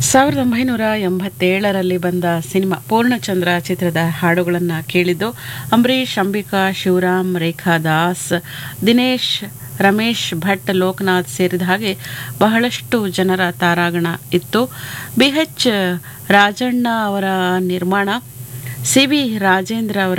ಸಾವಿರದ ಒಂಬೈನೂರ ಎಂಬತ್ತೇಳರಲ್ಲಿ ಬಂದ ಸಿನಿಮಾ ಪೂರ್ಣಚಂದ್ರ ಚಿತ್ರದ ಹಾಡುಗಳನ್ನು ಕೇಳಿದ್ದು ಅಂಬರೀಷ್ ಅಂಬಿಕಾ ಶಿವರಾಮ್ ರೇಖಾ ದಾಸ್ ದಿನೇಶ್ ರಮೇಶ್ ಭಟ್ ಲೋಕನಾಥ್ ಸೇರಿದ ಹಾಗೆ ಬಹಳಷ್ಟು ಜನರ ತಾರಾಗಣ ಇತ್ತು ಬಿ ಎಚ್ ರಾಜಣ್ಣ ಅವರ ನಿರ್ಮಾಣ ಸಿ ವಿ ರಾಜೇಂದ್ರ ಅವರ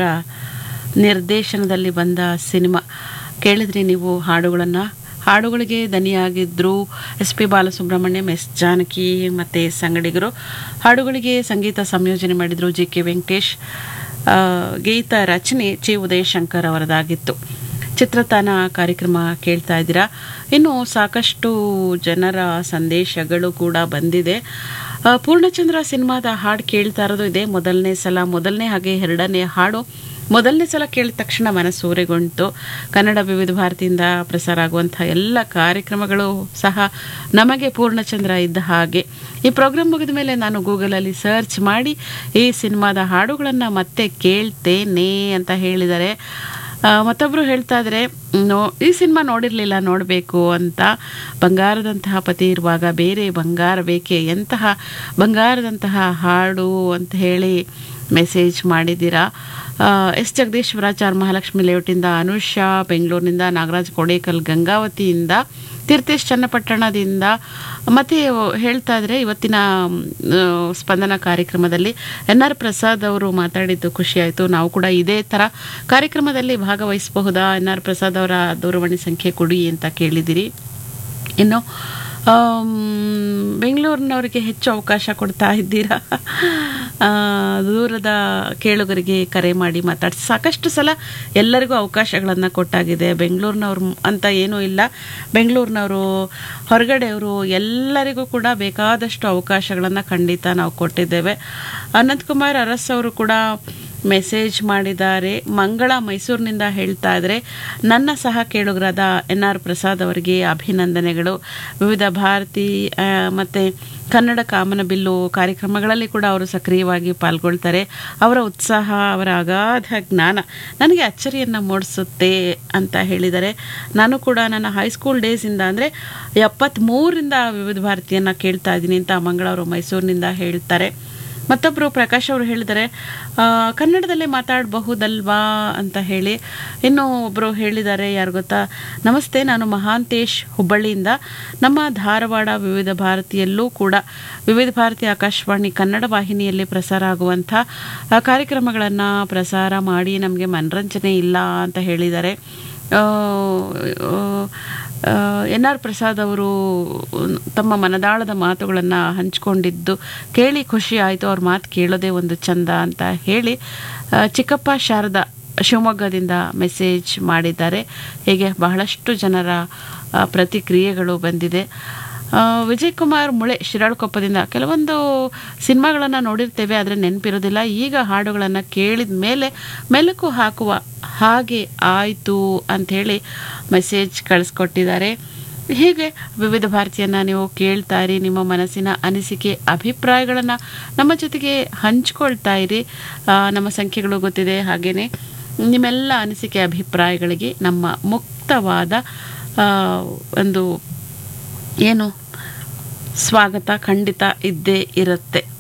ನಿರ್ದೇಶನದಲ್ಲಿ ಬಂದ ಸಿನಿಮಾ ಕೇಳಿದ್ರಿ ನೀವು ಹಾಡುಗಳನ್ನು ಹಾಡುಗಳಿಗೆ ದನಿಯಾಗಿದ್ದರು S P Balasubrahmanyam S Janaki ಮತ್ತು ಸಂಗಡಿಗರು ಹಾಡುಗಳಿಗೆ ಸಂಗೀತ ಸಂಯೋಜನೆ ಮಾಡಿದರು ಜಿ ಕೆ ವೆಂಕಟೇಶ್ ಆ, ಗೀತ ರಚನೆ ಚಿ ಉದಯಶಂಕರ್ ಅವರದಾಗಿತ್ತು ಚಿತ್ರತಾನ ಕಾರ್ಯಕ್ರಮ ಕೇಳ್ತಾ ಇದ್ದೀರಾ ಇನ್ನು ಸಾಕಷ್ಟು ಜನರ ಸಂದೇಶಗಳು ಕೂಡ ಬಂದಿದೆ ಆ, ಪೂರ್ಣಚಂದ್ರ ಸಿನಿಮಾದ ಹಾಡು ಕೇಳ್ತಾ ಇರೋದು ಇದೆ ಮೊದಲನೇ ಸಲ ಮೊದಲನೇ ಹಾಗೆ ಎರಡನೇ ಹಾಡು ಮೊದಲನೇ ಸಲ ಕೇಳಿದ ತಕ್ಷಣ ಮನಸ್ಸು ಊರೆಗೊಂಡು ಕನ್ನಡ ವಿವಿಧ ಭಾರತಿಯಿಂದ ಪ್ರಸಾರ ಆಗುವಂಥ ಎಲ್ಲ ಕಾರ್ಯಕ್ರಮಗಳು ಸಹ ನಮಗೆ ಪೂರ್ಣಚಂದ್ರ ಇದ್ದ ಹಾಗೆ ಈ ಪ್ರೋಗ್ರಾಮ್ ಮುಗಿದ ಮೇಲೆ ನಾನು ಗೂಗಲಲ್ಲಿ ಸರ್ಚ್ ಮಾಡಿ ಈ ಸಿನಿಮಾದ ಹಾಡುಗಳನ್ನು ಮತ್ತೆ ಕೇಳ್ತೇನೆ ಅಂತ ಹೇಳಿದ್ದಾರೆ ಆ, ಮತ್ತೊಬ್ರು ಹೇಳ್ತಾ ಇದ್ರೆ ನೋ ಈ ಸಿನಿಮಾ ನೋಡಿರಲಿಲ್ಲ ನೋಡಬೇಕು ಅಂತ ಬಂಗಾರದಂತಹ ಪತಿ ಇರುವಾಗ ಬೇರೆ ಬಂಗಾರ ಬೇಕೆ ಎಂತಹ ಬಂಗಾರದಂತಹ ಹಾಡು ಅಂತ ಹೇಳಿ ಮೆಸೇಜ್ ಮಾಡಿದ್ದೀರಾ ಆ, ಎಸ್ ಜಗದೀಶ್ವರಾಚಾರ್ ಮಹಾಲಕ್ಷ್ಮಿ ಲೇಔಟಿಂದ ಅನುಷಾ ಬೆಂಗಳೂರಿನಿಂದ ನಾಗರಾಜ್ ಕೋಡೇಕಲ್ ಗಂಗಾವತಿಯಿಂದ ತೀರ್ಥೇಶ್ ಚನ್ನಪಟ್ಟಣದಿಂದ ಮತ್ತು ಹೇಳ್ತಾ ಇದ್ರೆ ಇವತ್ತಿನ ಆ, ಸ್ಪಂದನ ಕಾರ್ಯಕ್ರಮದಲ್ಲಿ ಎನ್ ಆರ್ ಪ್ರಸಾದ್ ಅವರು ಮಾತಾಡಿದ್ದು ಖುಷಿಯಾಯಿತು ನಾವು ಕೂಡ ಇದೇ ಥರ ಕಾರ್ಯಕ್ರಮದಲ್ಲಿ ಭಾಗವಹಿಸಬಹುದಾ ಎನ್ ಆರ್ ಪ್ರಸಾದ್ ಅವರ ದೂರವಾಣಿ ಸಂಖ್ಯೆ ಕೊಡಿ ಅಂತ ಕೇಳಿದಿರಿ ಇನ್ನು ಆಮ್, ಬೆಂಗಳೂರಿನವರಿಗೆ ಹೆಚ್ಚು ಅವಕಾಶ ಕೊಡ್ತಾ ಇದ್ದೀರಾ ಆ, ದೂರದ ಕೇಳುಗರಿಗೆ ಕರೆ ಮಾಡಿ ಮಾತಾಡಿಸಿ ಸಾಕಷ್ಟು ಸಲ ಎಲ್ಲರಿಗೂ ಅವಕಾಶಗಳನ್ನು ಕೊಟ್ಟಾಗಿದೆ ಬೆಂಗಳೂರಿನವ್ರು ಅಂತ ಏನೂ ಇಲ್ಲ ಬೆಂಗಳೂರಿನವರು ಹೊರಗಡೆಯವರು ಎಲ್ಲರಿಗೂ ಕೂಡ ಬೇಕಾದಷ್ಟು ಅವಕಾಶಗಳನ್ನು ಖಂಡಿತ ನಾವು ಕೊಟ್ಟಿದ್ದೇವೆ ಅನಂತಕುಮಾರ್ ಅರಸ್ ಅವರು ಕೂಡ ಮೆಸೇಜ್ ಮಾಡಿದ್ದಾರೆ ಮಂಗಳ ಮೈಸೂರಿನಿಂದ ಹೇಳ್ತಾ ಇದ್ರೆ ನನ್ನ ಸಹ ಕೇಳುಗರಾದ ಎನ್ ಆರ್ ಪ್ರಸಾದ್ ಅವರಿಗೆ ಅಭಿನಂದನೆಗಳು ವಿವಿಧ ಭಾರತಿ ಆ, ಮತ್ತೆ ಕನ್ನಡ ಕಾಮನಬಿಲ್ಲು ಕಾರ್ಯಕ್ರಮಗಳಲ್ಲಿ ಕೂಡ ಅವರು ಸಕ್ರಿಯವಾಗಿ ಪಾಲ್ಗೊಳ್ತಾರೆ ಅವರ ಉತ್ಸಾಹ ಅವರ ಅಗಾಧ ಜ್ಞಾನ ನನಗೆ ಅಚ್ಚರಿಯನ್ನು ಮೂಡಿಸುತ್ತೆ ಅಂತ ಹೇಳಿದ್ದಾರೆ ನಾನು ಕೂಡ ನನ್ನ ಹೈಸ್ಕೂಲ್ ಡೇಸಿಂದ ಅಂದರೆ ಎಪ್ಪತ್ತ್ಮೂರರಿಂದ ವಿವಿಧ ಭಾರತಿಯನ್ನು ಕೇಳ್ತಾ ಇದ್ದೀನಿ ಅಂತ ಮಂಗಳವರು ಮೈಸೂರಿನಿಂದ ಹೇಳ್ತಾರೆ ಮತ್ತೊಬ್ಬರು ಪ್ರಕಾಶ್ ಅವರು ಹೇಳಿದ್ದಾರೆ ಆ, ಕನ್ನಡದಲ್ಲೇ ಮಾತಾಡಬಹುದಲ್ವಾ ಅಂತ ಹೇಳಿ ಇನ್ನು ಒಬ್ಬರು ಹೇಳಿದ್ದಾರೆ ಯಾರು ಗೊತ್ತಾ ನಮಸ್ತೆ ನಾನು ಮಹಾಂತೇಶ್ ಹುಬ್ಬಳ್ಳಿಯಿಂದ ನಮ್ಮ ಧಾರವಾಡ ವಿವಿಧ ಭಾರತಿಯಲ್ಲೂ ಕೂಡ ವಿವಿಧ ಭಾರತಿ ಆಕಾಶವಾಣಿ ಕನ್ನಡ ವಾಹಿನಿಯಲ್ಲಿ ಪ್ರಸಾರ ಆಗುವಂಥ ಕಾರ್ಯಕ್ರಮಗಳನ್ನು ಪ್ರಸಾರ ಮಾಡಿ ನಮಗೆ ಮನರಂಜನೆ ಇಲ್ಲ ಅಂತ ಹೇಳಿದ್ದಾರೆ ಎನ್ ಆರ್ ಪ್ರಸಾದ್ ಅವರು ತಮ್ಮ ಮನದಾಳದ ಮಾತುಗಳನ್ನು ಹಂಚಿಕೊಂಡಿದ್ದು ಕೇಳಿ ಖುಷಿ ಆಯಿತು ಅವ್ರ ಮಾತು ಕೇಳೋದೇ ಒಂದು ಚಂದ ಅಂತ ಹೇಳಿ ಆ, ಚಿಕ್ಕಪ್ಪ ಶಾರದಾ ಶಿವಮೊಗ್ಗದಿಂದ ಮೆಸೇಜ್ ಮಾಡಿದ್ದಾರೆ ಹೀಗೆ ಬಹಳಷ್ಟು ಜನರ ಆ, ಪ್ರತಿಕ್ರಿಯೆಗಳು ಬಂದಿದೆ ಆ, ವಿಜಯ್ ಕುಮಾರ್ ಮುಳೆ ಶಿರಾಳಕೊಪ್ಪದಿಂದ ಕೆಲವೊಂದು ಸಿನಿಮಾಗಳನ್ನು ನೋಡಿರ್ತೇವೆ ಆದರೆ ನೆನಪಿರೋದಿಲ್ಲ ಈಗ ಹಾಡುಗಳನ್ನು ಕೇಳಿದ ಮೇಲೆ ಮೆಲುಕು ಹಾಕುವ ಹಾಗೆ ಆಯಿತು ಅಂಥೇಳಿ ಮೆಸೇಜ್ ಕಳಿಸ್ಕೊಟ್ಟಿದ್ದಾರೆ ಹೀಗೆ ವಿವಿಧ ಭಾರತೀಯನ್ನ ನೀವು ಕೇಳ್ತಾ ಇರಿ ನಿಮ್ಮ ಮನಸ್ಸಿನ ಅನಿಸಿಕೆ ಅಭಿಪ್ರಾಯಗಳನ್ನು ನಮ್ಮ ಜೊತೆಗೆ ಹಂಚ್ಕೊಳ್ತಾ ಇರಿ ಆ, ನಮ್ಮ ಸಂಖ್ಯೆಗಳು ಗೊತ್ತಿದೆ ಹಾಗೆಯೇ ನಿಮ್ಮೆಲ್ಲ ಅನಿಸಿಕೆ ಅಭಿಪ್ರಾಯಗಳಿಗೆ ನಮ್ಮ ಮುಕ್ತವಾದ ಆ, ಒಂದು ಏನು ಸ್ವಾಗತ ಖಂಡಿತ ಇದ್ದೇ ಇರುತ್ತೆ